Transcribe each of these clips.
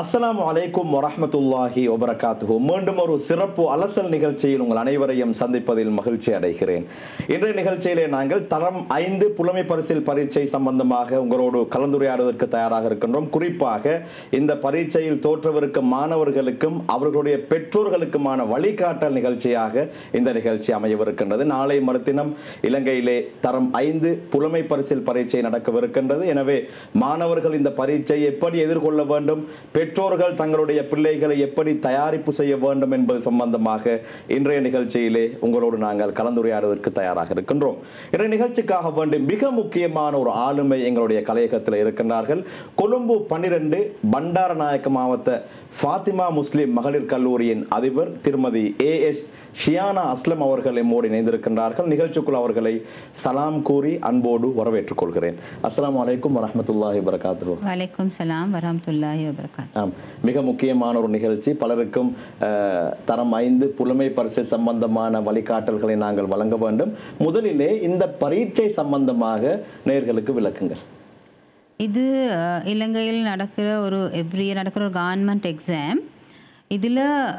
அஸ்ஸலாமு அலைக்கும் வரஹ்மத்துல்லாஹி வபரகாத்துஹு மீண்டும் ஒரு சிறப்பு அலசல் நிகழ்ச்சியில் உங்கள் அனைவரையும் சந்திப்பதில் மகிழ்ச்சி அடைகிறேன் இன்றைய நிகழ்ச்சியிலே நாங்கள் தரம் ஐந்து புலமை பரிசில் பரீட்சை சம்பந்தமாக உங்களோடு கலந்துரையாடுவதற்கு தயாராக இருக்கின்றோம் குறிப்பாக இந்த பரீட்சையில் தோற்றவிருக்கும் மாணவர்களுக்கும் அவர்களுடைய பெற்றோர்களுக்குமான வழிகாட்டல் நிகழ்ச்சியாக இந்த நிகழ்ச்சி அமையவிருக்கின்றது நாளை மறுதினம் இலங்கையிலே தரம் ஐந்து புலமை பரிசில் பரீட்சை நடக்கவிருக்கின்றது எனவே மாணவர்கள் இந்த பரீட்சையை எப்படி எதிர்கொள்ள வேண்டும் பெற்றோர்கள் தங்களுடைய பிள்ளைகளை எப்படி தயாரிப்பு செய்ய வேண்டும் என்பது சம்பந்தமாக இன்றைய நிகழ்ச்சியிலே உங்களோடு நாங்கள் கலந்துரையாடுவதற்கு தயாராக இருக்கின்றோம் இன்றைய நிகழ்ச்சிக்காக வேண்டி மிக முக்கியமான ஒரு ஆளுமை எங்களுடைய கலையகத்தில் இருக்கின்றார்கள் கொழும்பு பன்னிரண்டு பண்டாரநாயக்க மாவட்ட ஃபாத்திமா முஸ்லிம் மகளிர் கல்லூரியின் அதிபர் திருமதி ஏ எஸ் ஷியானா அஸ்லம் அவர்கள் எம்மோடு இணைந்திருக்கின்றார்கள் நிகழ்ச்சிக்குள் அவர்களை சலாம் கூறி அன்போடு வரவேற்றுக் கொள்கிறேன் அஸ்ஸலாமு அலைக்கும் வரஹ்மத்துல்லாஹி வரகாத்துஹு வலைக்கும் சலாம் வரமத்துல்லாஹி வபரகாத் ஆம் மிக முக்கியமான ஒரு நிகழ்ச்சி பலருக்கும் அஹ், தரம் ஐந்து புலமை பரிசு சம்பந்தமான வழிகாட்டல்களை நாங்கள் வழங்க வேண்டும் முதலிலே இந்த பரீட்சை சம்பந்தமாக நேர்களுக்கு விளக்குங்கள் இது அஹ், இலங்கையில் நடக்கிற ஒரு எவ்ரி இயர் நடக்கிற ஒரு கவர்மெண்ட் எக்ஸாம் இதில்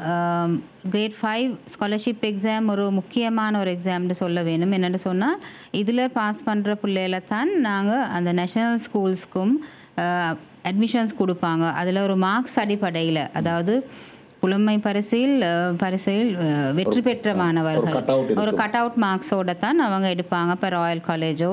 கிரேட் ஃபைவ் ஸ்காலர்ஷிப் எக்ஸாம் ஒரு முக்கியமான ஒரு எக்ஸாம்னு சொல்ல வேணும் என்னென்னு சொன்னால் இதில் பாஸ் பண்ணுற பிள்ளைகளை தான் நாங்கள் அந்த நேஷனல் ஸ்கூல்ஸ்க்கும் அட்மிஷன்ஸ் கொடுப்பாங்க அதில் ஒரு மார்க்ஸ் அடிப்படையில் அதாவது புலமை பரிசில் அஹ், பரிசில் அஹ், வெற்றி பெற்ற மாணவர்கள் cut out ஒரு கட் அவுட் மார்க்ஸோட தான் அவங்க எடுப்பாங்க இப்போ ராயல் காலேஜோ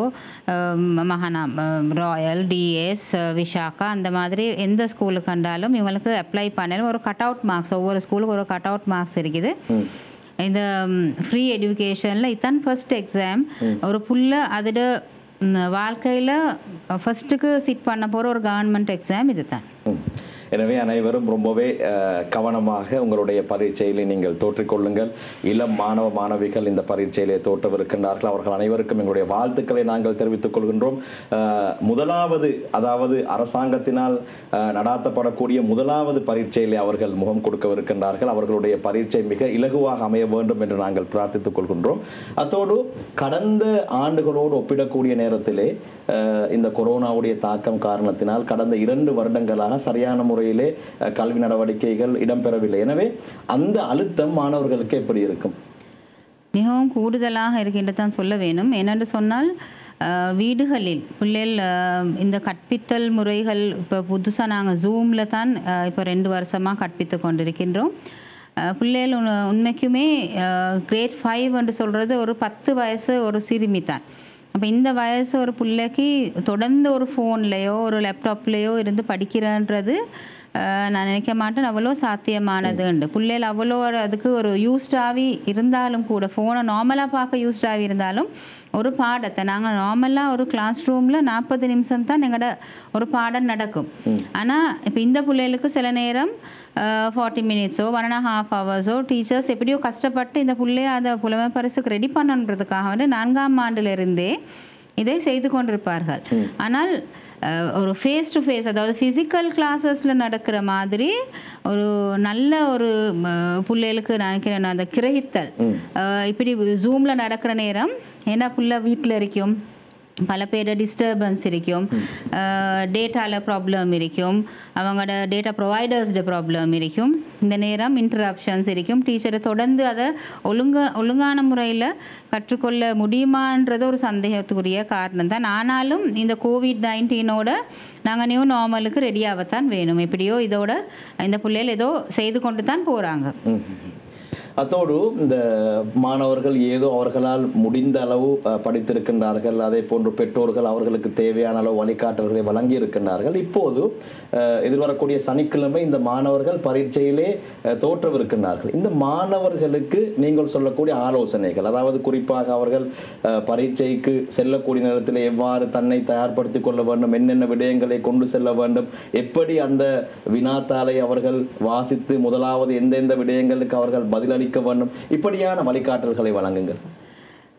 மகானா ராயல் டிஎஸ் விஷாக்கா அந்த மாதிரி எந்த ஸ்கூலுக்கு கண்டாலும் இவங்களுக்கு அப்ளை பண்ணாலும் ஒரு கட் அவுட் மார்க்ஸ் ஒவ்வொரு ஸ்கூலுக்கு ஒரு கட் அவுட் மார்க்ஸ் இருக்குது இந்த ஃப்ரீ எஜுகேஷனில் இதான் ஃபர்ஸ்ட் எக்ஸாம் ஒரு புள்ள அதோட வாழ்க்கையில் ஃபஸ்ட்டுக்கு சிட் பண்ண போகிற ஒரு கவர்மெண்ட் எக்ஸாம் இது தான் ம். எனவே அனைவரும் ரொம்பவே அஹ், கவனமாக உங்களுடைய பரீட்சையில் நீங்கள் தோற்றிக்கொள்ளுங்கள் இளம் மாணவ மாணவிகள் இந்த பரீட்சையிலே தோற்றவிருக்கின்றார்கள் அவர்கள் அனைவருக்கும் எங்களுடைய வாழ்த்துக்களை நாங்கள் தெரிவித்துக் கொள்கின்றோம் அஹ், முதலாவது அதாவது அரசாங்கத்தினால் அஹ், நடாத்தப்படக்கூடிய முதலாவது பரீட்சையிலே அவர்கள் முகம் கொடுக்கவிருக்கின்றார்கள் அவர்களுடைய பரீட்சை மிக இலகுவாக அமைய வேண்டும் என்று நாங்கள் பிரார்த்தித்துக் கொள்கின்றோம் அத்தோடு கடந்த ஆண்டுகளோடு ஒப்பிடக்கூடிய நேரத்திலே அஹ், இந்த கொரோனாவுடைய தாக்கம் காரணத்தினால் கடந்த இரண்டு வருடங்களாக சரியான முறையிலே அஹ், கல்வி நடவடிக்கைகள் இடம்பெறவில்லை எனவே அந்த அழுத்தம் மாணவர்களுக்கு எப்படி இருக்கும் மிகவும் கூடுதலாக இருக்கின்ற தான் சொல்ல வேணும் என்னென்று சொன்னால் அஹ், வீடுகளில் பிள்ளைகள் அஹ், இந்த கற்பித்தல் முறைகள் இப்போ புதுசாக நாங்கள் ஜூமில் தான் அஹ், இப்போ ரெண்டு வருஷமாக கற்பித்து கொண்டிருக்கின்றோம் அஹ், பிள்ளைகள் உண- உண்மைக்குமே கிரேட் ஃபைவ் என்று சொல்கிறது ஒரு பத்து வயசு ஒரு சிறுமி தான் அப்போ இந்த வயசு ஒரு பிள்ளைக்கு தொடர்ந்து ஒரு ஃபோன்லேயோ ஒரு லேப்டாப்லேயோ இருந்து படிக்கிறன்றது அஹ், நான் நினைக்க மாட்டேன் அவ்வளோ சாத்தியமானதுண்டு பிள்ளைகள் அவ்வளோ ஒரு அதுக்கு ஒரு யூஸ்டாகி இருந்தாலும் கூட ஃபோனை நார்மலாக பார்க்க யூஸ்டாகி இருந்தாலும் ஒரு பாடத்தை நாங்கள் நார்மலாக ஒரு கிளாஸ் ரூமில் நாற்பது நிமிஷம் தான் எங்களோட ஒரு பாடம் நடக்கும் ஆனால் இப்போ இந்த பிள்ளைகளுக்கு சில நேரம் ஃபார்ட்டி மினிட்ஸோ ஒன் அண்ட் ஹாஃப் ஹவர்ஸோ டீச்சர்ஸ் எப்படியோ கஷ்டப்பட்டு இந்த பிள்ளைய அந்த புலமை பரிசுக்கு ரெடி பண்ணணுன்றதுக்காக வந்து நான்காம் ஆண்டிலிருந்தே இதை செய்து கொண்டிருப்பார்கள் ஆனால் அஹ், ஒரு ஃபேஸ் டு ஃபேஸ் அதாவது ஃபிசிக்கல் கிளாஸஸில் நடக்கிற மாதிரி ஒரு நல்ல ஒரு ம, பிள்ளைகளுக்கு நான் நினைக்கிறேன் நான் அந்த கிரகித்தல் அஹ், இப்படி ஜூமில் நடக்கிற நேரம் ஏன்னா புள்ள வீட்டில் இருக்கும் பல பேர் டிஸ்டர்பன்ஸ் இருக்கும் டேட்டாவில் ப்ராப்ளம் இருக்கும் அவங்களோட டேட்டா ப்ரொவைடர்ஸ்ட ப்ராப்ளம் இருக்கும் இந்த நேரம் இன்டரப்ஷன்ஸ் இருக்கும் டீச்சரை தொடர்ந்து அதை ஒழுங்க ஒழுங்கான முறையில் கற்றுக்கொள்ள முடியுமான்றது ஒரு சந்தேகத்துக்குரிய காரணம் தான் ஆனாலும் இந்த கோவிட் நைன்டீனோட நாங்கள் நியூ நார்மலுக்கு ரெடியாகத்தான் வேணும் எப்படியோ இதோட இந்த பிள்ளைகள் ஏதோ செய்து கொண்டு தான் போகிறாங்க ம். அத்தோடு இந்த மாணவர்கள் ஏதோ அவர்களால் முடிந்த அளவு அஹ், படித்திருக்கின்றார்கள் அதே போன்று பெற்றோர்கள் அவர்களுக்கு தேவையான அளவு வழிகாட்டல்களை வழங்கி இருக்கின்றார்கள் இப்போது அஹ், எதிர்வரக்கூடிய சனிக்கிழமை இந்த மாணவர்கள் பரீட்சையிலே அஹ், தோற்றவிருக்கின்றார்கள் இந்த மாணவர்களுக்கு நீங்கள் சொல்லக்கூடிய ஆலோசனைகள் அதாவது குறிப்பாக அவர்கள் அஹ், பரீட்சைக்கு செல்லக்கூடிய நேரத்தில் எவ்வாறு தன்னை தயார்படுத்திக் கொள்ள வேண்டும் என்னென்ன விடயங்களை கொண்டு செல்ல வேண்டும் எப்படி அந்த வினாத்தாளை அவர்கள் வாசித்து முதலாவது எந்தெந்த விடயங்களுக்கு அவர்கள் பதிலளிக்க வேண்டும் இப்படியான வழிகாட்டல்களை வழங்குங்கள்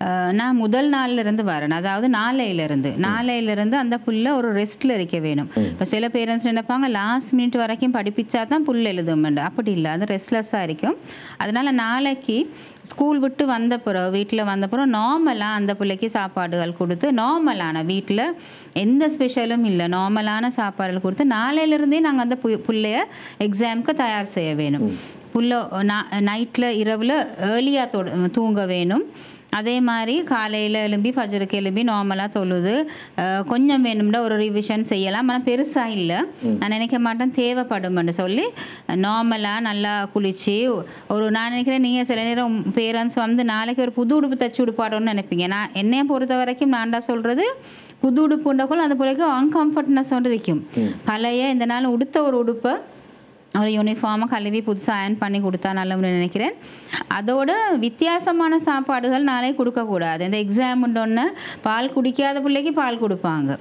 அஹ், நான் முதல் நாள்ல இருந்து வரேன் அதாவது நாளையிலிருந்து நாளையிலிருந்து அந்த புள்ள ஒரு ரெஸ்ட்ல இருக்க வேணும் இப்போ சில பேரண்ட்ஸ் நினைப்பாங்க லாஸ்ட் மினிட் வரைக்கும் படிப்பிச்சா தான் புல் எழுதும் அப்படி இல்லை அது ரெஸ்ட்லெஸ்ஸாக இருக்கும் அதனால நாளைக்கு ஸ்கூல் விட்டு வந்த பிறகு வீட்டில் வந்த பிறகு நார்மலாக அந்த பிள்ளைக்கு சாப்பாடுகள் கொடுத்து நார்மலான வீட்டில் எந்த ஸ்பெஷலும் இல்லை நார்மலான சாப்பாடுகள் கொடுத்து நாளையிலிருந்தே நாங்கள் அந்த பு- புள்ளைய எக்ஸாமுக்கு தயார் செய்ய வேணும் புள்ள நைட்டில் இரவில் ஏர்லியாக தூங்க வேணும் அதே மாதிரி காலையில் எழும்பி ஃபஜருக்கு எழும்பி நார்மலாக தொழுது அஹ், கொஞ்சம் வேணும்னா ஒரு ரிவிஷன் செய்யலாம் ஆனால் பெருசாக இல்லை நான் நினைக்க மாட்டேன் தேவைப்படும்னு சொல்லி நார்மலாக நல்லா குளித்து ஒரு நான் நினைக்கிறேன் நீங்கள் சில நேரம் பேரண்ட்ஸ் வந்து நாளைக்கு ஒரு புது உடுப்பு தச்சு உடுப்பாடணும்னு நினைப்பீங்க நான் என்னைய பொறுத்த வரைக்கும் நான்டா சொல்கிறது புது உடுப்பு உண்டக்குள்ள அந்த பிள்ளைக்கு அன்கம்ஃபர்ட்னஸ் ஒன்று இருக்கும் பழைய இந்த நாள் உடுத்த ஒரு உடுப்பை ஒரு யூனிஃபார்மை கழுவி புதுசாக அயன் பண்ணி கொடுத்தா நல்லதுன்னு நினைக்கிறேன் அதோட வித்தியாசமான சாப்பாடுகள் நாளே கொடுக்கக்கூடாது இந்த எக்ஸாமுண்டொன்னு பால் குடிக்காத பிள்ளைக்கு பால் கொடுப்பாங்க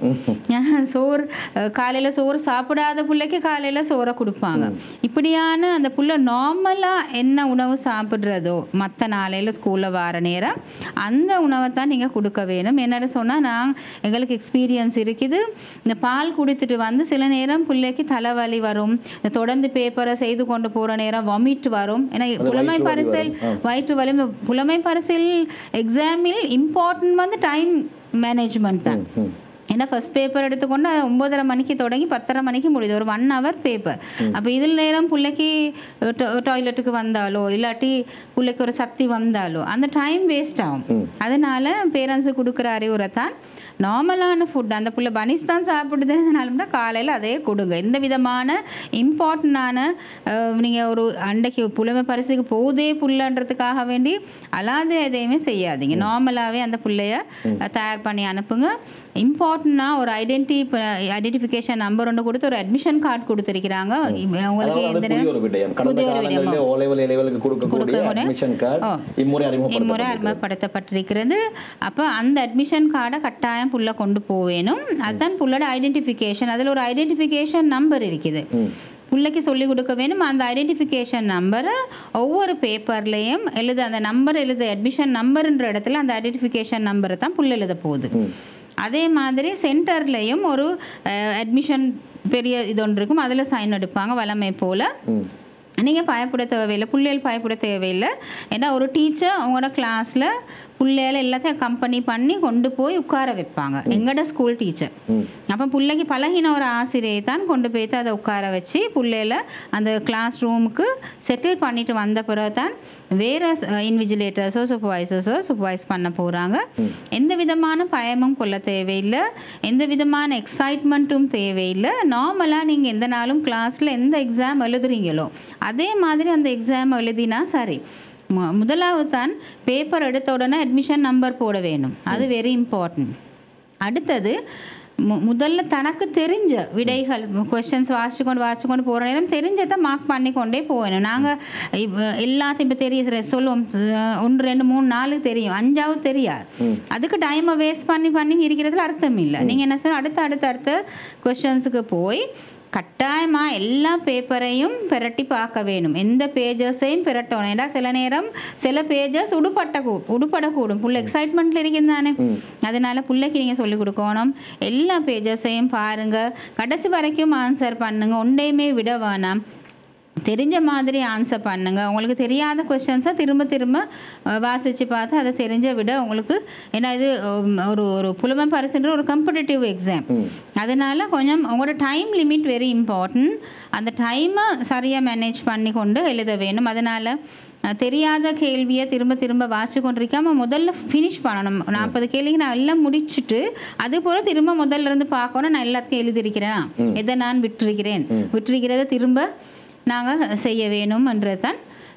சோறு காலையில் சோறு சாப்பிடாத பிள்ளைக்கு காலையில் சோறை கொடுப்பாங்க இப்படியான அந்த புள்ள நார்மலாக என்ன உணவு சாப்பிட்றதோ மற்ற நாளையில் ஸ்கூலில் வர நேரம் அந்த உணவை தான் நீங்கள் கொடுக்க வேணும் என்னன்னு சொன்னால் நான் எங்களுக்கு எக்ஸ்பீரியன்ஸ் இருக்குது இந்த பால் குடித்துட்டு வந்து சில நேரம் பிள்ளைக்கு தலைவலி வரும் இந்த தொடர்ந்து பேப்பரை செய்து கொண்டு போகிற நேரம் வமிட் வரும் ஏன்னா புலமை வயிற்று வலி பரிசில் வரும். வயிற்று வலி இந்த புலமை பரிசில் எக்ஸாமில் இம்பார்ட்டன்ட் வந்து டைம் மேனேஜ்மெண்ட் தான் ஏன்னா ஃபர்ஸ்ட் பேப்பர் எடுத்துக்கொண்டு அது ஒம்பதரை மணிக்கு தொடங்கி பத்தரை மணிக்கு முடியுது ஒரு ஒன் ஹவர் பேப்பர் அப்போ இதில் நேரம் பிள்ளைக்கு டாய்லெட்டுக்கு வந்தாலோ இல்லாட்டி பிள்ளைக்கு ஒரு சக்தி வந்தாலோ அந்த டைம் வேஸ்ட் ஆகும் அதனால பேரண்ட்ஸு கொடுக்குற அறிவுரை தான் நார்மலான ஃபுட் அந்த புள்ள பனிஸ் தான் சாப்பிடுதுனாலும்னா காலையில் அதே கொடுங்க எந்த விதமான இம்பார்ட்டண்டான நீங்கள் ஒரு அண்டைக்கு புலமை பரிசுக்கு போதே புள்ளன்றதுக்காக வேண்டி அல்லாத எதையுமே செய்யாதீங்க நார்மலாகவே அந்த புள்ளைய அஹ், தயார் பண்ணி அனுப்புங்க இம்பார்ட்டண்டாக ஒரு ஐடென்டி ஐடென்டிஃபிகேஷன் நம்பர் ஒன்று கொடுத்து ஒரு அட்மிஷன் கார்டு கொடுத்துருக்கிறாங்க இவ- உங்களுக்கு அதாவது எந்த புதிய ஒரு விடயம் கடந்த புதிய ஒரு விடயம். காலங்களிலே ஓ லெவல் லெவலுக்கு கொடுக்கக்கூடிய கொடுக்கக்கூடிய- அட்மிஷன் ஓ. கார்டு இம்முறை இம்முறை அறிமுகப்படுத்தப்பட்டிருக்கு அறிமுகப்படுத்தப்பட்டிருக்கிறது அப்போ அந்த அட்மிஷன் கார்டை கட்டாயம் புள்ள கொண்டு போவேணும் அதுதான் புள்ளோட ஐடென்டிஃபிகேஷன் அதில் ஒரு ஐடென்டிஃபிகேஷன் நம்பர் இருக்குது பிள்ளைக்கு சொல்லி கொடுக்க வேணும் அந்த ஐடென்டிஃபிகேஷன் நம்பரை ஒவ்வொரு பேப்பர்லேயும் எழுத அந்த நம்பர் எழுத அட்மிஷன் நம்பர்ன்ற இடத்துல அந்த ஐடென்டிஃபிகேஷன் நம்பரை தான் புள்ள எழுத போகுது அதே மாதிரி சென்டர்லேயும் ஒரு அட்மிஷன் பெரிய இது ஒன்று இருக்கும் அதில் சைன் எடுப்பாங்க வளமை போல் ம். நீங்கள் பயப்பட தேவையில்லை பிள்ளைகள் பயப்பட தேவையில்லை ஏன்னா ஒரு டீச்சர் அவங்களோட கிளாஸில் பிள்ளைகள் எல்லாத்தையும் கம்பெனி பண்ணி கொண்டு போய் உட்கார வைப்பாங்க எங்களோட ஸ்கூல் டீச்சர் அப்போ பிள்ளைக்கு பழகின ஒரு ஆசிரியை தான் கொண்டு போய்த்து அதை உட்கார வச்சு பிள்ளைகளை அந்த கிளாஸ் ரூமுக்கு செட்டில் பண்ணிட்டு வந்த பிறகு தான் வேறு இன்விஜிலேட்டர்ஸோ சூப்பர்வைசர்ஸோ சூப்பர்வைஸ் பண்ண போகிறாங்க எந்த விதமான பயமும் கொள்ள தேவையில்லை எந்த விதமான எக்ஸைட்மெண்ட்டும் தேவையில்லை நார்மலாக நீங்கள் எந்த நாளும் கிளாஸில் எந்த எக்ஸாம் எழுதுறீங்களோ அதே மாதிரி அந்த எக்ஸாம் எழுதினா சரி மு- முதலாவது தான் பேப்பர் எடுத்த உடனே அட்மிஷன் நம்பர் போட வேணும் அது வெரி இம்பார்ட்டன்ட் அடுத்தது மு முதல்ல தனக்கு தெரிஞ்ச விடைகள் கொஸ்டின்ஸ் வாசிச்சு கொண்டு வாசிச்சு கொண்டு போகிற நேரம் தெரிஞ்சதை மார்க் பண்ணி கொண்டே போகணும் நாங்கள் எல்லாத்தையும் இப்போ தெரிய சொல்லுவோம் அஹ் ஒன்று ரெண்டு மூணு நாலு தெரியும் அஞ்சாவது தெரியாது அதுக்கு டைமை வேஸ்ட் பண்ணி பண்ணி இருக்கிறதுல அர்த்தம் இல்லை நீங்கள் என்ன சொல்ல அடுத்த அடுத்த அடுத்த கொஸ்டின்ஸுக்கு போய் கட்டாயமாக எல்லா பேப்பரையும் பிரட்டி பார்க்க வேணும் எந்த பேஜஸையும் பிரட்டணும் ஏன்னா சில நேரம் சில பேஜஸ் உடுப்பட்ட கூ உடுப்படக்கூடும் ஃபுல் எக்ஸைட்மெண்ட்டில் இருக்குது தானே அதனால பிள்ளைக்கு நீங்கள் சொல்லிக் கொடுக்கணும் எல்லா பேஜஸையும் பாருங்கள் கடைசி வரைக்கும் ஆன்சர் பண்ணுங்க ஒன்றையுமே விட வேணாம் தெரிஞ்ச மாதிரி ஆன்சர் பண்ணுங்க உங்களுக்கு தெரியாத கொஸ்டின்ஸை திரும்ப திரும்ப அஹ், வாசிச்சு பார்த்து அதை தெரிஞ்ச விட உங்களுக்கு ஏன்னா இது உம், ஒரு ஒரு புலமை பரிசுன்ற ஒரு காம்படிட்டிவ் எக்ஸாம் அதனால கொஞ்சம் உங்களோட டைம் லிமிட் வெரி இம்பார்ட்டன்ட் அந்த டைமை சரியாக மேனேஜ் பண்ணி கொண்டு எழுத வேணும் அதனால் தெரியாத கேள்வியை திரும்ப திரும்ப வாசிச்சு கொண்டிருக்காம முதல்ல ஃபினிஷ் பண்ணணும் நாற்பது கேள்விக்கு நான் எல்லாம் முடிச்சுட்டு அது போல் திரும்ப முதல்ல இருந்து பார்க்கணும் நான் எல்லாத்தையும் எழுதியிருக்கிறேன் எதை நான் விட்டிருக்கிறேன் விட்டிருக்கிறத திரும்ப நாங்கள் செய்ய வேணும்ன்றது தான்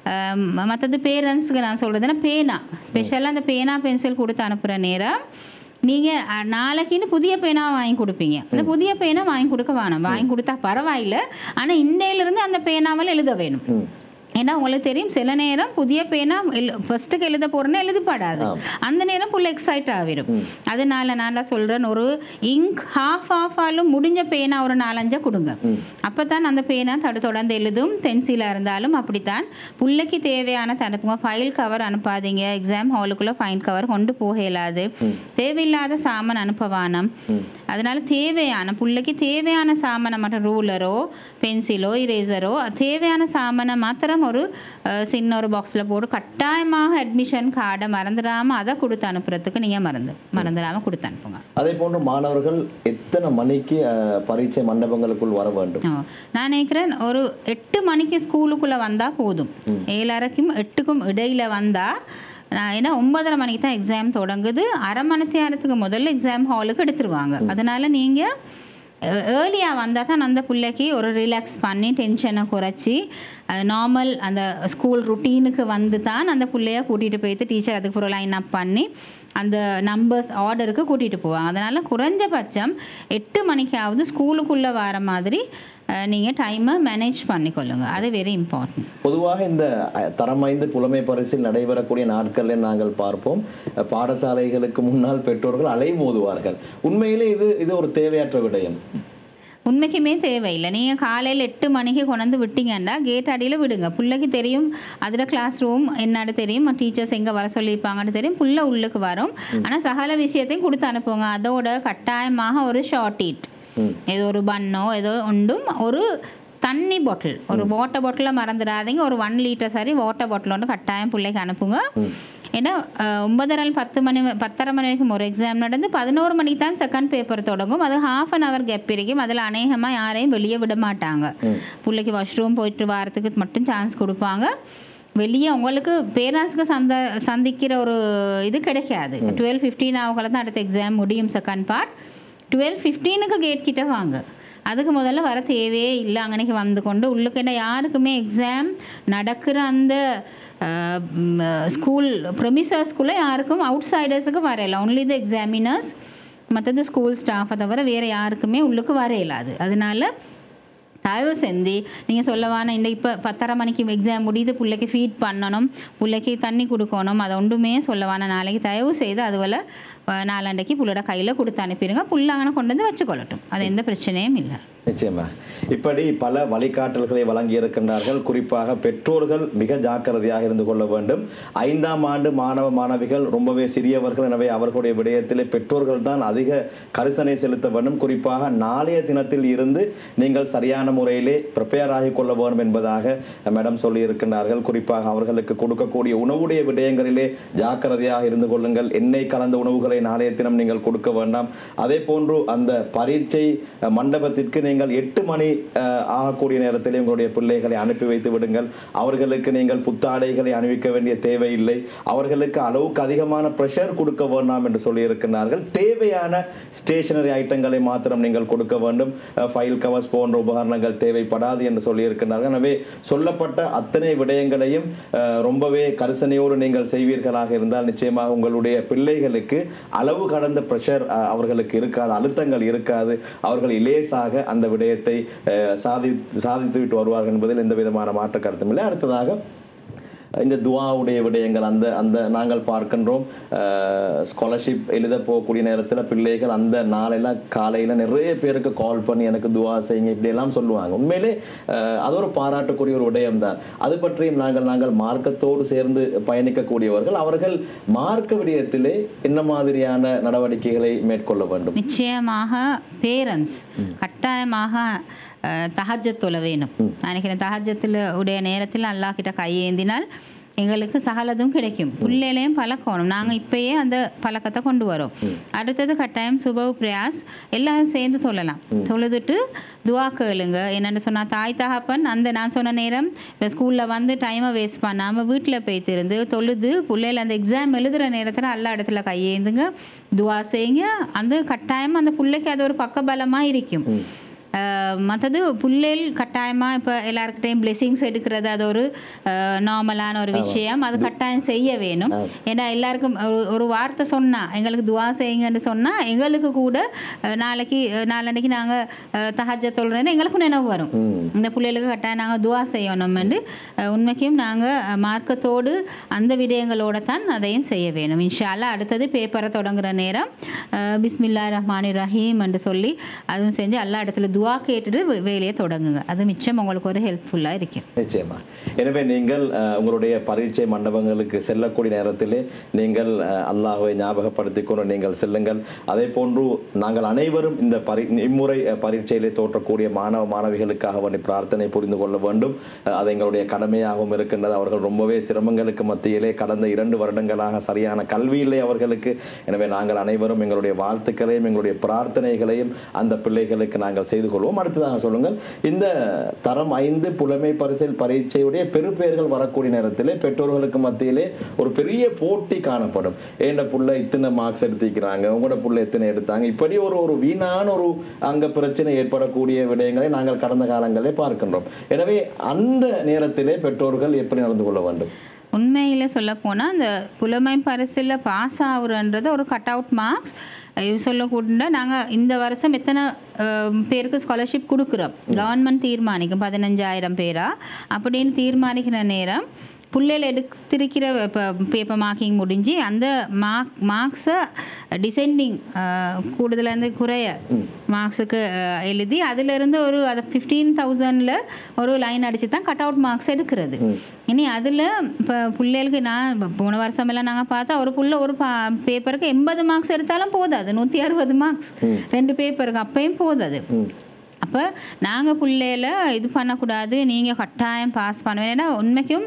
மற்றது பேரண்ட்ஸுக்கு நான் சொல்கிறதுனா பேனா ஸ்பெஷலாக அந்த பேனா பென்சில் கொடுத்து அனுப்புகிற நேரம் நீங்கள் நாளைக்குன்னு புதிய பேனா வாங்கி கொடுப்பீங்க அந்த புதிய பேனா வாங்கி கொடுக்க வேணாம் வாங்கி கொடுத்தா பரவாயில்ல ஆனால் இன்றையிலிருந்து அந்த பேனாவில் எழுத வேணும் ஏன்னா உங்களுக்கு தெரியும் சில நேரம் புதிய பேனா எழு ஃபர்ஸ்ட்டுக்கு எழுத போகிறேன்னா எழுதிப்படாது ஆம். அந்த நேரம் ஃபுல் எக்ஸைட் ஆகிடும் அதனால நான் தான் சொல்கிறேன் ஒரு இங்க் ஹாஃப் ஆஃப் ஆலும் முடிஞ்ச பேனா ஒரு நாலஞ்சா கொடுங்க அப்போ தான் அந்த பேனா தடு தொடர்ந்து எழுதும் பென்சிலாக இருந்தாலும் அப்படித்தான் பிள்ளைக்கு தேவையான அனுப்புங்க ஃபைல் கவர் அனுப்பாதீங்க எக்ஸாம் ஹாலுக்குள்ளே ஃபைல் கவர் கொண்டு போக இயலாது தேவையில்லாத சாமான் அனுப்பவானம் அதனால தேவையான பிள்ளைக்கு தேவையான சாமானை மட்டும் ரூலரோ பென்சிலோ இரேசரோ தேவையான சாமானை மாத்திரம் ஒரு அஹ், சின்ன ஒரு பாக்ஸில் போட்டு கட்டாயமாக அட்மிஷன் கார்டை மறந்துடாமல் அதை கொடுத்து அனுப்புறதுக்கு நீங்கள் மறந்து மறந்துடாமல் கொடுத்து அனுப்புங்க அதே போன்று மாணவர்கள் எத்தனை மணிக்கு அஹ், பரீட்சை மண்டபங்களுக்குள் வர வேண்டும் ஆ. நான் நினைக்கிறேன் ஒரு எட்டு மணிக்கு ஸ்கூலுக்குள்ளே வந்தால் போதும் ஏழரைக்கும் எட்டுக்கும் இடையில் வந்தால் நான் ஏன்னா ஒன்பதரை மணிக்கு தான் எக்ஸாம் தொடங்குது அரை மணி நேரத்துக்கு முதல்ல எக்ஸாம் ஹாலுக்கு எடுத்துருவாங்க அதனால் நீங்கள் ஏர்லியாக வந்தால் தான் அந்த பிள்ளைக்கு ஒரு ரிலாக்ஸ் பண்ணி டென்ஷனை குறைச்சி நார்மல் அந்த ஸ்கூல் ருட்டீனுக்கு வந்து தான் அந்த பிள்ளைய கூட்டிகிட்டு போயிட்டு டீச்சர் அதுக்கு ஒரு லைன் அப் பண்ணி அந்த நம்பர்ஸ் ஆர்டருக்கு கூட்டிகிட்டு போவாங்க அதனால் குறைஞ்சபட்சம் எட்டு மணிக்காவது ஸ்கூலுக்குள்ளே வர மாதிரி நீங்கள் டைமை மேனேஜ் பண்ணிக்கொள்ளுங்க அது வெரி இம்பார்ட்டன்ட் பொதுவாக இந்த அஹ், தரம் ஐந்து புலமை பரிசில் நடைபெறக்கூடிய நாட்களில் நாங்கள் பார்ப்போம் அஹ், பாடசாலைகளுக்கு முன்னால் பெற்றோர்கள் அலைமோதுவார்கள் உண்மையிலே இது இது ஒரு தேவையற்ற விடயம் உண்மைக்குமே தேவையில்லை நீங்கள் காலையில் எட்டு மணிக்கு கொண்டாந்து விட்டீங்கன்னா கேட் அடியில் விடுங்க பிள்ளைக்கு தெரியும் அதில் கிளாஸ் ரூம் என்னன்னு தெரியும் டீச்சர்ஸ் எங்கே வர சொல்லியிருப்பாங்கன்னு தெரியும் புள்ள உள்ளுக்கு வரும் ஆனால் சகல விஷயத்தையும் கொடுத்து அனுப்புங்க அதோட கட்டாயமாக ஒரு ஷார்ட் ஈட் ஏதோ ஒரு பன்னோ ஏதோ உண்டும் ஒரு தண்ணி பாட்டில் ஒரு வாட்டர் பாட்டிலில் மறந்துடாதீங்க ஒரு ஒன் லிட்டர் சரி வாட்டர் பாட்டில் ஒன்று கட்டாயம் பிள்ளைக்கு அனுப்புங்க ஏன்னா அஹ், ஒன்பதரை பத்து மணி வ- பத்தரை மணி வரைக்கும் ஒரு எக்ஸாம் நடந்து பதினோரு மணிக்கு தான் செகண்ட் பேப்பர் தொடங்கும் அது ஹாஃப் அன் ஹவர் கேப் இருக்கும் அதில் அநேகமாக யாரையும் வெளியே விட மாட்டாங்க பிள்ளைக்கு வாஷ்ரூம் போயிட்டு வரத்துக்கு மட்டும் சான்ஸ் கொடுப்பாங்க வெளியே உங்களுக்கு பேரண்ட்ஸ்க்கு சந்த சந்திக்கிற ஒரு இது கிடைக்காது டுவெல் ஃபிஃப்டீன் ஆகல தான் அடுத்த எக்ஸாம் முடியும் செகண்ட் பார்ட் டுவெல் ஃபிஃப்டீனுக்கு கேட் கிட்ட வாங்க அதுக்கு முதல்ல வர தேவையே இல்லை அங்கனைக்கு வந்து கொண்டு உள்ளுக்கு என்ன யாருக்குமே எக்ஸாம் நடக்கிற அந்த ஸ்கூல் ப்ரொமிசர்ஸ்குள்ளே யாருக்கும் அவுட் சைடர்ஸுக்கு வரையில ஒன்லி த எக்ஸாமினர்ஸ் மற்றது ஸ்கூல் ஸ்டாஃபை தவிர வேறு யாருக்குமே உள்ளுக்கு வர இயலாது அதனால தயவு செஞ்சு நீங்கள் சொல்லவான இந்த இப்போ பத்தரை மணிக்கு எக்ஸாம் முடியுது பிள்ளைக்கு ஃபீட் பண்ணணும் பிள்ளைக்கு தண்ணி கொடுக்கணும் அதை ஒன்றுமே சொல்லவான நாளைக்கு தயவு செய்து அதுபோல் நாலாண்டைக்கு புள்ளோட கையில் கொடுத்து அனுப்பிடுங்க புள்ள அங்கே கொண்டு வந்து வச்சுக்கொள்ளட்டும் அது எந்த பிரச்சனையும் இல்லை நிச்சயமா இப்படி பல வழிகாட்டல்களை வழங்கி இருக்கின்றார்கள் குறிப்பாக பெற்றோர்கள் மிக ஜாக்கிரதையாக இருந்து கொள்ள வேண்டும் ஐந்தாம் ஆண்டு மாணவ மாணவிகள் ரொம்பவே சிறியவர்கள் எனவே அவர்களுடைய விடயத்திலே பெற்றோர்கள் தான் அதிக கரிசனை செலுத்த வேண்டும் குறிப்பாக நாளைய தினத்தில் இருந்து நீங்கள் சரியான முறையிலே ப்ரிப்பேர் ஆகி கொள்ள வேண்டும் என்பதாக மேடம் சொல்லி இருக்கின்றார்கள் குறிப்பாக அவர்களுக்கு கொடுக்கக்கூடிய உணவுடைய விடயங்களிலே ஜாக்கிரதையாக இருந்து கொள்ளுங்கள் எண்ணெய் கலந்த உணவுகளை நாளைய தினம் நீங்கள் கொடுக்க வேண்டாம் அதே போன்று அந்த பரீட்சை அஹ், மண்டபத்திற்கு நீங்கள் எட்டு மணி அஹ், ஆகக்கூடிய நேரத்தில் உங்களுடைய பிள்ளைகளை அனுப்பி வைத்து விடுங்கள் அவர்களுக்கு நீங்கள் புத்தாடைகளை அணிவிக்க வேண்டிய தேவையில்லை அவர்களுக்கு அளவுக்கு அதிகமான ப்ரெஷர் கொடுக்க வேண்டாம் என்று சொல்லியிருக்கிறார்கள் தேவையான ஸ்டேஷனரி ஐட்டங்களை மாத்திரம் நீங்கள் கொடுக்க வேண்டும் ஃபைல் கவர்ஸ் போன்ற உபகரணங்கள் தேவைப்படாது என்று சொல்லியிருக்கிறார்கள் எனவே சொல்லப்பட்ட அத்தனை விடயங்களையும் அஹ், ரொம்பவே கரிசனையோடு நீங்கள் செய்வீர்களாக இருந்தால் நிச்சயமாக உங்களுடைய பிள்ளைகளுக்கு அளவு கடந்த ப்ரெஷர் அவர்களுக்கு இருக்காது அழுத்தங்கள் இருக்காது அவர்கள் இலேசாக அந்த விடயத்தை அஹ், சாதி சாதித்து விட்டு வருவார்கள் என்பதில் எந்த விதமான மாற்று கருத்தும் இல்லை அடுத்ததாக இந்த துவாவுடைய விடயங்கள் அந்த அந்த நாங்கள் பார்க்கின்றோம் ஸ்காலர்ஷிப் எழுத போகக்கூடிய நேரத்தில் பிள்ளைகள் அந்த நாளையில் காலையில் நிறைய பேருக்கு கால் பண்ணி எனக்கு துவா செய்யுங்க இப்படியெல்லாம் சொல்லுவாங்க உண்மையிலே அஹ், அது ஒரு பாராட்டுக்குரிய ஒரு விடயம் தான் அது பற்றியும் நாங்கள் நாங்கள் மார்க்கத்தோடு சேர்ந்து பயணிக்கக்கூடியவர்கள் அவர்கள் மார்க்க விடயத்திலே என்ன மாதிரியான நடவடிக்கைகளை மேற்கொள்ள வேண்டும் நிச்சயமாக பேரண்ட்ஸ் கட்டாயமாக அஹ், தஹஜ்ஜத் தொழ வேணும் நான் நினைக்கிறேன் தஹஜத்தில் உடைய நேரத்தில் அல்லாஹ் கிட்ட கையேந்தினால் எங்களுக்கு சகலதும் கிடைக்கும் பிள்ளைகளையும் பழக்கணும் நாங்கள் இப்பயே அந்த பழக்கத்தை கொண்டு வரோம் அடுத்தது கட்டாயம் சுபவ் பிரயாஸ் எல்லாரும் சேர்ந்து தொழலாம் தொழுதுட்டு துவா கேளுங்க என்னென்னு சொன்னால் தாய் தகப்பன் அந்த நான் சொன்ன நேரம் இந்த ஸ்கூலில் வந்து டைமை வேஸ்ட் பண்ணாமல் வீட்டில் போய் திருந்து தொழுது பிள்ளைகள் அந்த எக்ஸாம் எழுதுகிற நேரத்தில் எல்லா இடத்துல கையேந்துங்க துவா செய்யுங்க அந்த கட்டாயம் அந்த பிள்ளைக்கு அது ஒரு பக்கபலமாக இருக்கும் மற்றது புள்ளேல் கட்டாயமாக இப்போ எல்லாருக்கிட்டையும் பிளெஸிங்ஸ் எடுக்கிறது அது ஒரு நார்மலான ஒரு விஷயம் அது கட்டாயம் செய்ய வேணும் ஏன்னா எல்லாருக்கும் ஒரு ஒரு வார்த்தை சொன்னால் எங்களுக்கு துவா செய்யுங்கன்னு சொன்னால் எங்களுக்கு கூட அஹ், நாளைக்கு அஹ், நாளன்னைக்கு நாங்கள் தஹஜ தொழுறேன்னு எங்களுக்கும் நினைவு வரும் இந்த பிள்ளைகளுக்கு கட்டாயம் நாங்கள் துவா செய்யணும்னு அஹ், உண்மைக்கும் நாங்கள் மார்க்கத்தோடு அந்த விடயங்களோட தான் அதையும் செய்ய வேணும் இன்ஷா அல்லாஹ் அடுத்தது பேப்பரை தொடங்குற நேரம் அஹ், பிஸ்மில்லா ரஹ்மானி ரஹீம் என்று சொல்லி அதுவும் செஞ்சு எல்லா இடத்துல துவா கேட்டுட்டு வே- வேலையை தொடங்குங்க அது மிச்சம் உங்களுக்கு ஒரு ஹெல்ப்ஃபுல்லாக இருக்கும் நிச்சயமா எனவே நீங்கள் அஹ், உங்களுடைய பரீட்சை மண்டபங்களுக்கு செல்லக்கூடிய நேரத்திலே நீங்கள் அஹ், அல்லாஹ்வை ஞாபகப்படுத்திக் கொண்டு நீங்கள் செல்லுங்கள் அதே போன்று நாங்கள் அனைவரும் இந்த பரி இம்முறை அஹ், பரீட்சையிலே தோற்றக்கூடிய மாணவ மாணவிகளுக்காக வேண்டி பிரார்த்தனை புரிந்து கொள்ள வேண்டும் அஹ், அது எங்களுடைய கடமையாகவும் இருக்கின்றது அவர்கள் ரொம்பவே சிரமங்களுக்கு மத்தியிலே கடந்த இரண்டு வருடங்களாக சரியான கல்வியில்லை அவர்களுக்கு எனவே நாங்கள் அனைவரும் எங்களுடைய வாழ்த்துக்களையும் எங்களுடைய பிரார்த்தனைகளையும் அந்த பிள்ளைகளுக்கு நாங்கள் செய்து கொள்வோம் அடுத்ததாக சொல்லுங்கள் இந்த தரம் ஐந்து புலமை பரிசில் பரீட்சையுடைய பெறுபேறுகள் வரக்கூடிய நேரத்திலே பெற்றோர்களுக்கு மத்தியிலே ஒரு பெரிய போட்டி காணப்படும் ஏண்ட புள்ள இத்தனை மார்க்ஸ் எடுத்திருக்கிறாங்க உங்களோட புள்ள எத்தனை எடுத்தாங்க இப்படி ஒரு ஒரு வீணான ஒரு அங்க பிரச்சனை ஏற்படக்கூடிய விடயங்களை நாங்கள் கடந்த காலங்களிலே பார்க்கின்றோம் எனவே அந்த நேரத்திலே பெற்றோர்கள் எப்படி நடந்து கொள்ள வேண்டும் உண்மையில் சொல்ல போனால் அந்த புலமை பரிசில் பாஸ் ஆகுறன்றது ஒரு கட் அவுட் மார்க்ஸ் சொல்லக்கூட நாங்கள் இந்த வருஷம் எத்தனை அஹ், பேருக்கு ஸ்காலர்ஷிப் கொடுக்குறோம் கவர்மெண்ட் தீர்மானிக்கும் பதினஞ்சாயிரம் பேரா அப்படின்னு தீர்மானிக்கிற நேரம் புள்ளையில் எடுத்திருக்கிற இப்போ பேப்பர் மார்க்கிங் முடிஞ்சு அந்த மார்க் மார்க்ஸை டிசெண்டிங் கூடுதலேருந்து குறைய மார்க்ஸுக்கு எழுதி அதிலிருந்து ஒரு அதை ஃபிஃப்டீன் தௌசண்டில் ஒரு லைன் அடித்து தான் கட் அவுட் மார்க்ஸ் எடுக்கிறது இனி அதில் இப்போ பிள்ளைகளுக்கு நான் இப்ப போன வருஷம் எல்லாம் நாங்கள் பார்த்தா ஒரு புள்ள ஒரு பா பேப்பருக்கு எண்பது மார்க்ஸ் எடுத்தாலும் போதாது நூற்றி அறுபது மார்க்ஸ் ரெண்டு பேப்பருக்கு அப்பயும் போதாது அப்போ நாங்கள் பிள்ளையில இது பண்ணக்கூடாது நீங்கள் கட்டாயம் பாஸ் பண்ணுவேன் ஏன்னா உண்மைக்கும்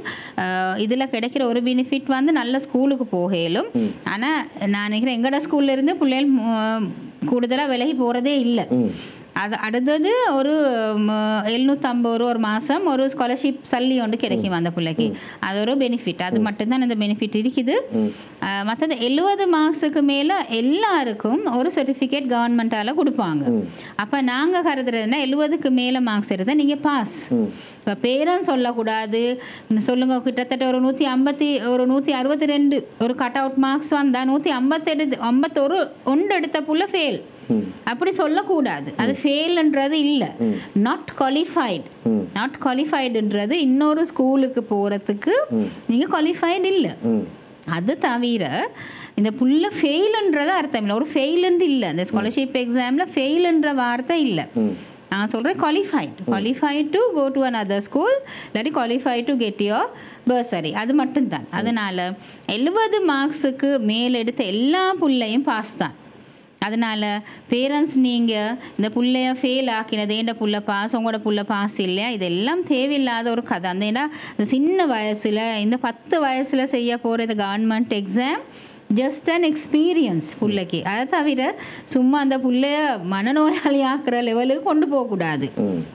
இதில் கிடைக்கிற ஒரு பெனிஃபிட் வந்து நல்ல ஸ்கூலுக்கு போகலும் ஆனால் நான் நினைக்கிறேன் எங்களோட ஸ்கூல்ல இருந்து பிள்ளைகள் கூடுதலாக விலகி போகிறதே இல்லை அது அடுத்தது ஒரு எழுநூற்றம்பது ரூபா ஒரு மாதம் ஒரு ஸ்காலர்ஷிப் சல்லி ஒன்று கிடைக்கும் அந்த பிள்ளைக்கு அது ஒரு பெனிஃபிட் அது மட்டும்தான் இந்த பெனிஃபிட் இருக்குது மற்றது எழுபது மார்க்ஸுக்கு மேலே எல்லாருக்கும் ஒரு சர்டிஃபிகேட் கவர்மெண்ட்டால் கொடுப்பாங்க அப்போ நாங்கள் கருதுறதுனா எழுபதுக்கு மேலே மார்க்ஸ் எடுத்தால் நீங்கள் பாஸ் இப்போ பேரன் சொல்லக்கூடாது இன்னும் சொல்லுங்க கிட்டத்தட்ட ஒரு நூற்றி ஐம்பத்தி ஒரு நூற்றி அறுபத்தி ரெண்டு ஒரு கட் அவுட் மார்க்ஸ் வந்தால் நூற்றி ஐம்பத்தெடு ஐம்பத்தொரு ஒன்று எடுத்த புள்ள ஃபெயில் அப்படி சொல்லக்கூடாது அது ஃபெயில்ன்றது இல்லை நாட் குவாலிஃபைடு நாட் குவாலிஃபைடுன்றது இன்னொரு ஸ்கூலுக்கு போகிறதுக்கு நீங்கள் குவாலிஃபைடு இல்லை அது தவிர இந்த புள்ள ஃபெயிலுன்றது அர்த்தம் இல்லை ஒரு ஃபெயிலுன்னு இல்லை இந்த ஸ்காலர்ஷிப் எக்ஸாமில் ஃபெயிலுன்ற வார்த்தை இல்லை நான் சொல்கிறேன் qualified qualified to go to another school இல்லாட்டி qualified to get your bursary அது மட்டும்தான் அதனால் எழுபது மார்க்ஸுக்கு மேல் எடுத்த எல்லா புள்ளையும் பாஸ் தான் அதனால் பேரண்ட்ஸ் நீங்கள் இந்த புள்ளைய ஃபெயில் ஆக்கினது ஏண்ட புள்ள பாஸ் உங்களோட புள்ள பாஸ் இல்லையா இதெல்லாம் தேவையில்லாத ஒரு கதை அந்த ஏன்னா இந்த சின்ன வயசில் இந்த பத்து வயசில் செய்ய போகிற இந்த government exam just an experience புள்ளைக்கு அதை தவிர சும்மா அந்த புள்ளைய மனநோயாளி ஆக்குற லெவலுக்கு கொண்டு போகக்கூடாது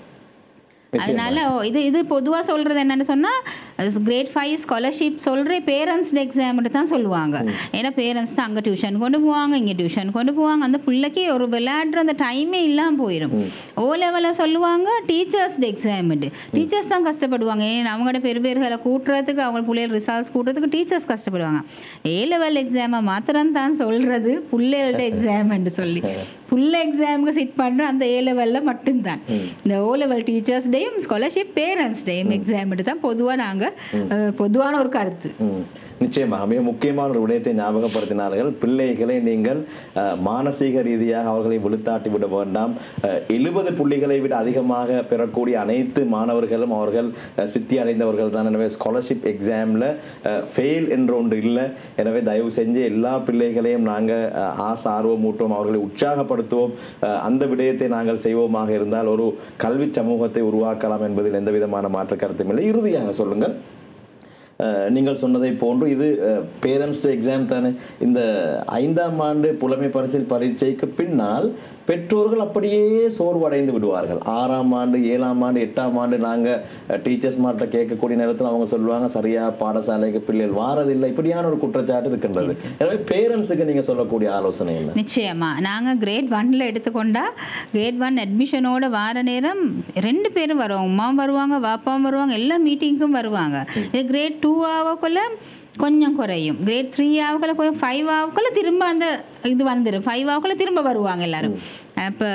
அதனால இது இது பொதுவாக சொல்கிறது என்னென்னு சொன்னால் கிரேட் ஃபைவ் ஸ்காலர்ஷிப் சொல்கிற பேரண்ட்ஸ் எக்ஸாம்னு தான் சொல்லுவாங்க ஏன்னா பேரண்ட்ஸ் தான் அங்கே டியூஷன் கொண்டு போவாங்க இங்கே டியூஷன் கொண்டு போவாங்க அந்த பிள்ளைக்கு ஒரு விளையாடுற அந்த டைமே இல்லாமல் போயிடும் ஓ லெவலில் சொல்லுவாங்க டீச்சர்ஸ் எக்ஸாம்ட்டு டீச்சர்ஸ் தான் கஷ்டப்படுவாங்க ஏன் அவங்களோட பெரு பேர்களை கூட்டுறதுக்கு அவங்க பிள்ளைகள் ரிசல்ட்ஸ் கூட்டுறதுக்கு டீச்சர்ஸ் கஷ்டப்படுவாங்க ஏ லெவல் எக்ஸாமை மாத்திரம் தான் சொல்கிறது பிள்ளைகளோட எக்ஸாம்னு சொல்லி ஃபுல் எக்ஸாமுக்கு சிட் பண்ணுற அந்த ஏ லெவலில் மட்டும்தான் இந்த ஓ லெவல் டீச்சர்ஸ் டேயும் ஸ்காலர்ஷிப் பேரண்ட்ஸ் டேயும் எக்ஸாம் தான் பொதுவாக நாங்கள் பொதுவான ஒரு கருத்து ம். நிச்சயமாக மிக முக்கியமான ஒரு விடயத்தை ஞாபகப்படுத்தினார்கள் பிள்ளைகளை நீங்கள் அஹ், மானசீக ரீதியாக அவர்களை விழுத்தாட்டி விட வேண்டாம் எழுபது புள்ளிகளை விட அதிகமாக பெறக்கூடிய அனைத்து மாணவர்களும் அவர்கள் அஹ், சித்தி அடைந்தவர்கள் தான் எனவே ஸ்காலர்ஷிப் எக்ஸாமில் ஃபெயில் என்ற ஒன்று இல்லை எனவே தயவு செஞ்சு எல்லா பிள்ளைகளையும் நாங்கள் ஆசை ஆர்வம் ஊட்டுவோம் அவர்களை உற்சாகப்படுத்துவோம் அஹ், அந்த விடயத்தை நாங்கள் செய்வோமாக இருந்தால் ஒரு கல்வி சமூகத்தை உருவாக்கலாம் என்பதில் எந்த விதமான மாற்று கருத்தும் இல்லை இறுதியாக சொல்லுங்கள் அஹ், நீங்கள் சொன்னதை போன்று இது பேரண்ட்ஸ் எக்ஸாம் தானே இந்த ஐந்தாம் ஆண்டு புலமை பரிசில் பரீட்சைக்கு பின்னால் பெற்றோர்கள் அப்படியே சோர்வடைந்து விடுவார்கள் ஆறாம் ஆண்டு ஏழாம் ஆண்டு எட்டாம் ஆண்டு நாங்கள் டீச்சர்ஸ் மார்ட்ட கேட்கக்கூடிய நேரத்தில் அவங்க சொல்லுவாங்க சரியா பாடசாலைக்கு பிள்ளைகள் வாரதில்லை இப்படியான ஒரு குற்றச்சாட்டு இருக்கின்றது எனவே பேரண்ட்ஸுக்கு நீங்கள் சொல்லக்கூடிய ஆலோசனை என்ன நிச்சயமா நாங்கள் கிரேட் ஒன்ல எடுத்துக்கொண்டா கிரேட் ஒன் அட்மிஷனோட வார நேரம் ரெண்டு பேரும் வருவாங்க உமாவும் வருவாங்க வாப்பாவும் வருவாங்க எல்லா மீட்டிங்க்கும் வருவாங்க இது கிரேட் டூ ஆகக்குள்ள கொஞ்சம் குறையும் கிரேட் த்ரீ ஆகக்குள்ள கொஞ்சம் ஃபைவ் ஆகக்குள்ள திரும்ப அந்த இது வந்துடும் ஃபைவ் ஆகக்குள்ள திரும்ப வருவாங்க எல்லாரும் அப்போ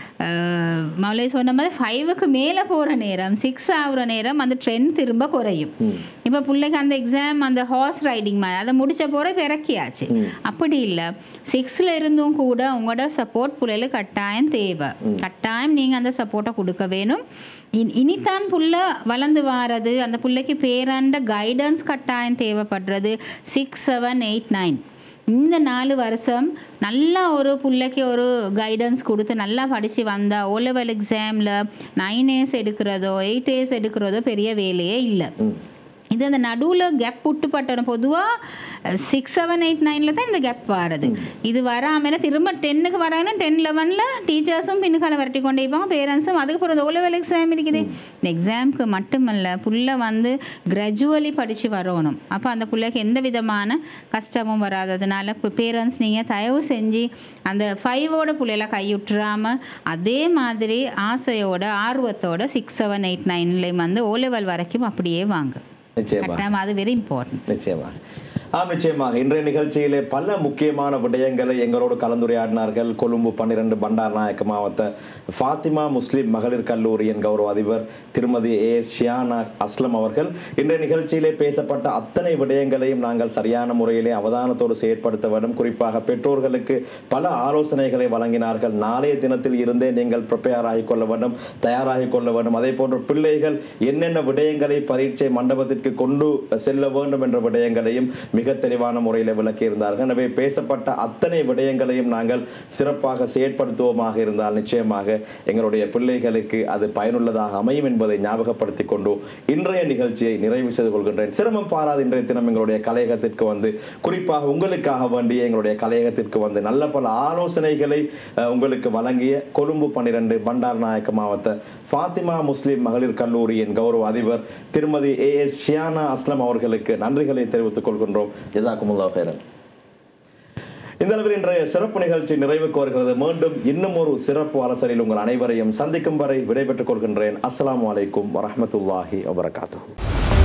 மௌலை சொன்ன மாதிரி ஃபைவுக்கு மேலே போகிற நேரம் சிக்ஸ் ஆகுற நேரம் அந்த ட்ரெண்ட் திரும்ப குறையும் இப்போ பிள்ளைக்கு அந்த எக்ஸாம் அந்த ஹார்ஸ் ரைடிங் மாதிரி அதை முடிச்ச போகிற இப்போ இறக்கியாச்சு அப்படி இல்லை சிக்ஸில் இருந்தும் கூட உங்களோட சப்போர்ட் பிள்ளைகளுக்கு கட்டாயம் தேவை கட்டாயம் நீங்கள் அந்த சப்போர்ட்டை கொடுக்க வேணும் இனி- இனித்தான் புள்ள வளர்ந்து வாரது அந்த பிள்ளைக்கு பேராண்ட கைடன்ஸ் கட்டாயம் தேவைப்படுறது சிக்ஸ் செவன் எயிட் நைன் இந்த நாலு வருஷம் நல்லா ஒரு பிள்ளைக்கு ஒரு கைடன்ஸ் கொடுத்து நல்லா படித்து வந்தா ஓ லெவல் எக்ஸாமில் நைன் ஏஸ் எடுக்கிறதோ எயிட் ஏஸ் எடுக்கிறதோ பெரிய வேலையே இல்லை இது அந்த நடுவில் கேப் விட்டு பட்டணும் பொதுவாக சிக்ஸ் செவன் எயிட் நைனில் தான் இந்த கேப் வர்றது இது வராமல் திரும்ப டென்னுக்கு வராங்கன்னா டென் லெவனில் டீச்சர்ஸும் பின்னுக்கால வரட்டி கொண்டே இருப்பாங்க பேரண்ட்ஸும் அதுக்கப்புறம் இந்த ஓலெவல் எக்ஸாம் இருக்குது இந்த எக்ஸாமுக்கு மட்டுமல்ல புள்ள வந்து கிராஜுவலி படித்து வரணும் அப்போ அந்த பிள்ளைக்கு எந்த விதமான கஷ்டமும் வராததுனால இப்போ பேரண்ட்ஸ் நீங்கள் தயவு செஞ்சு அந்த ஃபைவோட பிள்ளைகளை கையுற்றாம அதே மாதிரி ஆசையோட ஆர்வத்தோட சிக்ஸ் செவன் எயிட் நைன்லேயும் வந்து ஓ லெவல் வரைக்கும் அப்படியே வாங்க நிச்சயமா கட்டாயம் அது வெரி இம்பார்ட்டன்ட் நிச்சயமாக ஆம் நிச்சயமாக இன்றைய நிகழ்ச்சியிலே பல முக்கியமான விடயங்களை எங்களோடு கலந்துரையாடினார்கள் கொழும்பு பன்னிரண்டு பண்டார் நாயக்க மாவட்ட ஃபாத்திமா முஸ்லிம் மகளிர் கல்லூரியின் கௌரவ அதிபர் திருமதி ஏ எஸ் ஷியானா அஸ்லம் அவர்கள் இன்றைய நிகழ்ச்சியிலே பேசப்பட்ட அத்தனை விடயங்களையும் நாங்கள் சரியான முறையிலே அவதானத்தோடு செயற்படுத்த வேண்டும் குறிப்பாக பெற்றோர்களுக்கு பல ஆலோசனைகளை வழங்கினார்கள் நாளைய தினத்தில் இருந்தே நீங்கள் ப்ரிப்பேர் ஆகிக் கொள்ள வேண்டும் தயாராகிக் கொள்ள வேண்டும் அதே போன்று பிள்ளைகள் என்னென்ன விடயங்களை பரீட்சை மண்டபத்திற்கு கொண்டு செல்ல வேண்டும் என்ற விடயங்களையும் மிக தெளிவான முறையில் விளக்கியிருந்தார்கள் எனவே பேசப்பட்ட அத்தனை விடயங்களையும் நாங்கள் சிறப்பாக செயற்படுத்துவோமாக இருந்தால் நிச்சயமாக எங்களுடைய பிள்ளைகளுக்கு அது பயனுள்ளதாக அமையும் என்பதை ஞாபகப்படுத்திக் கொண்டு இன்றைய நிகழ்ச்சியை நிறைவு செய்து கொள்கின்றேன் சிரமம் பாராத இன்றைய தினம் எங்களுடைய கலையகத்திற்கு வந்து குறிப்பாக உங்களுக்காக வேண்டிய எங்களுடைய கலையகத்திற்கு வந்து நல்ல பல ஆலோசனைகளை அஹ், உங்களுக்கு வழங்கிய கொழும்பு பன்னிரண்டு பண்டார் நாயக்க மாவட்ட ஃபாத்திமா முஸ்லிம் மகளிர் கல்லூரியின் கௌரவ அதிபர் திருமதி ஏ எஸ் ஷியானா அஸ்லம் அவர்களுக்கு நன்றிகளை தெரிவித்துக் கொள்கின்றோம் ஜசாக்குமுல்லா ஃபேரன் இந்த அளவில் இன்றைய சிறப்பு நிகழ்ச்சி நிறைவுக்கு வருகிறது மீண்டும் இன்னும் ஒரு சிறப்பு அலசரில் உங்கள் அனைவரையும் சந்திக்கும் வரை விடைபெற்றுக் கொள்கின்றேன் அஸ்ஸலாமு அலைக்கும் வரஹ்மத்துல்லாஹி வபரகாத்துஹு